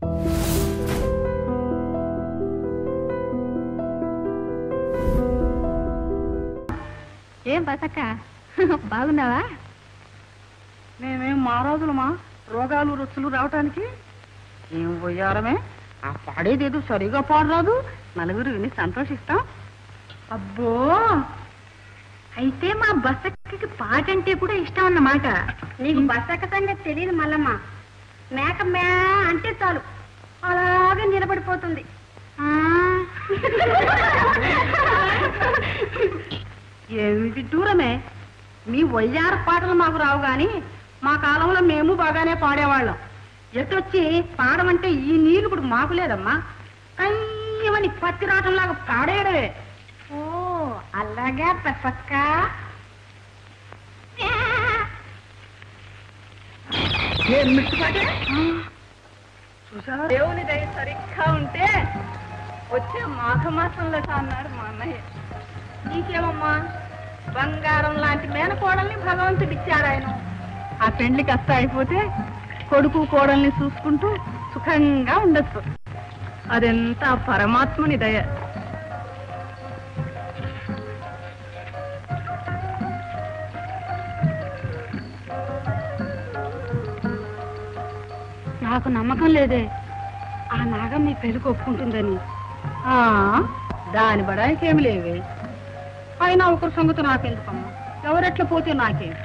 ఏం బసక్క బాగున్నావా మేమేం మారాజులమా రోగాలు రుచులు రావటానికి ఏం పోయారమే ఆ పాడేదేదో సరిగా పాడరాదు నలుగురు విని సంతోషిస్తాం అబ్బో అయితే మా బసక్కకి పాట అంటే కూడా ఇష్టం అన్నమాట నీకు బసక్క సంగతి తెలియదు మల్లమ్మ మేక మే అంటే చాలు అలాగే నిలబడిపోతుంది ఆ. ఏమిటి దూరమే మీ వయ్యార పాటలు మాకు రావు గాని మా కాలంలో మేము బాగానే పాడేవాళ్ళం ఎటొచ్చి పాడమంటే ఈ నీళ్ళు ఇప్పుడు మాకు లేదమ్మా కయ్యమని పత్తి రాటంలాగా పాడేయడమే ఓ అలాగా బసక్క చూసావా దేవుని దయ సరిగ్గా ఉంటే వచ్చే మాఘమాసంలో అన్నాడు మా అన్నయ్య నీకేమమ్మా బంగారం లాంటి మేనకోడల్ని భగవంతుడు ఇచ్చాడు ఆయన ఆ పెండ్లి కష్ట అయిపోతే కొడుకు కోడల్ని చూసుకుంటూ సుఖంగా ఉండొచ్చు అదెంత పరమాత్ముని దయ నాకు నమ్మకం లేదే ఆ నాగం మీ పెళ్లికి ఒప్పుకుంటుందని ఆ, దాని బడానికి ఏమి లేవే అయినా ఒకరి సంగతి నాకెందుకమ్మా ఎవరెట్లా పోతే నాకేం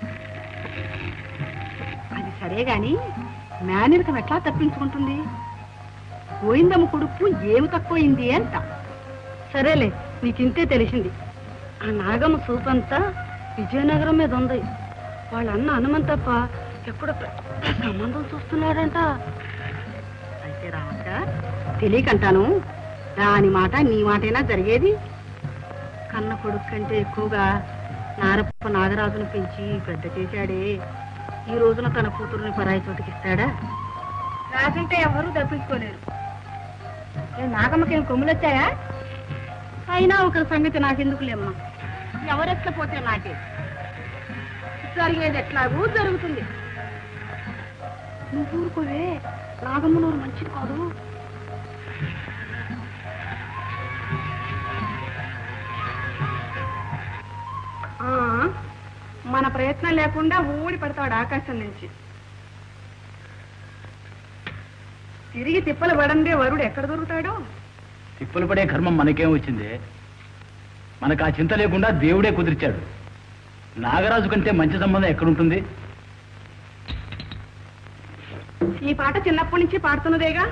అది సరే గాని మేనరికం ఎట్లా తప్పించుకుంటుంది పోయిందమ్మ కొడుకు ఏమి తక్కువైంది అంట సరేలే నీకింతే తెలిసింది ఆ నాగమ్మ సూపంతా విజయనగరం మీద ఉంది వాళ్ళ అన్న హనుమంతప్ప ఎక్కడో పెద్ద సంబంధం చూస్తున్నాడంట అయితే రాక తెలియకంటాను దాని మాట నీ మాటైనా జరిగేది కన్న కొడుకు కంటే ఎక్కువగా నారప్ప నాగరాజును పెంచి పెద్ద చేశాడే ఈ రోజున తన కూతురుని పరాయి చోటికి ఇస్తాడా రాజంటే ఎవరూ తప్పించుకోలేరు ఏ నాగమ్మకేం కొమ్ములు వచ్చాయా అయినా ఒక సంగతి నాకెందుకులేమ్మా ఎవరెట్లా పోతే నాకే జరిగేది ఎట్లాగూ జరుగుతుంది నువ్వు ఊరుకోవే నాగమ్మ నూరు మంచిది కాదు ఆ, మన ప్రయత్నం లేకుండా ఊడి పడతాడు ఆకాశం నుంచి తిరిగి తిప్పలు పడందే వరుడు ఎక్కడ దొరుకుతాడో తిప్పలు పడే కర్మం మనకేం వచ్చింది మనకు ఆ చింత లేకుండా దేవుడే కుదిర్చాడు నాగరాజు కంటే మంచి సంబంధం ఎక్కడుంటుంది ఈ పాట చిన్నప్పటి నుంచి పాడుతున్నదేగా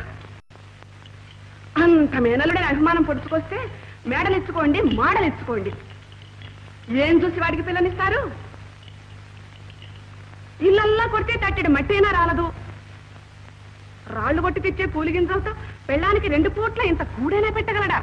అంత మేనలుడే అభిమానం పొడుచుకొస్తే మేడలిచ్చుకోండి మాడలిచ్చుకోండి ఏం చూసి వాడికి పిల్లనిస్తారు ఇల్లల్లా కొడితే తట్టెడు మట్టైనా రాలదు రాళ్ళు కొట్టి తెచ్చే పూలి గింజలతో పెళ్ళానికి రెండు పూట్ల ఇంత కూడైనా పెట్టగలడా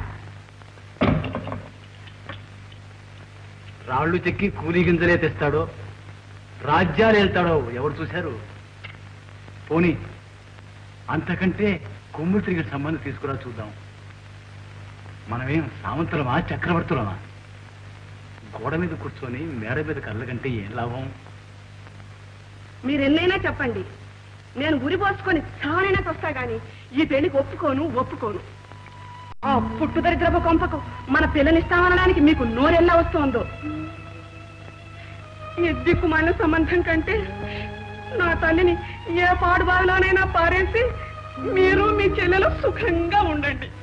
రాళ్ళు చెక్కి కూలీ గింజలే తెస్తాడో రాజ్యాలు వెళ్తాడో ఎవరు చూశారు పోనీ అంతకంటే కొమ్ములు తిరిగి సంబంధం తీసుకురా చూద్దాం మనమేం సామంతులమా చక్రవర్తులమా గోడ మీద కూర్చొని మేడ మీద కళ్ళకంటే ఏం లాభం మీరు ఎన్నైనా చెప్పండి నేను ఉరి పోసుకొని చావనైనా వస్తా గాని ఈ పెళ్లికి ఒప్పుకోను ఒప్పుకోను ఆ పుట్టు దరిద్రపు కొంపకు మన పిల్లనిస్తామనడానికి మీకు నోరెల్లా వస్తోందో ఈ దిక్కుమాలిన సంబంధం కంటే నా తల్లిని ఏ పాడుబావిలోనైనా పారేసి మీరు మీ చెల్లెలు సుఖంగా ఉండండి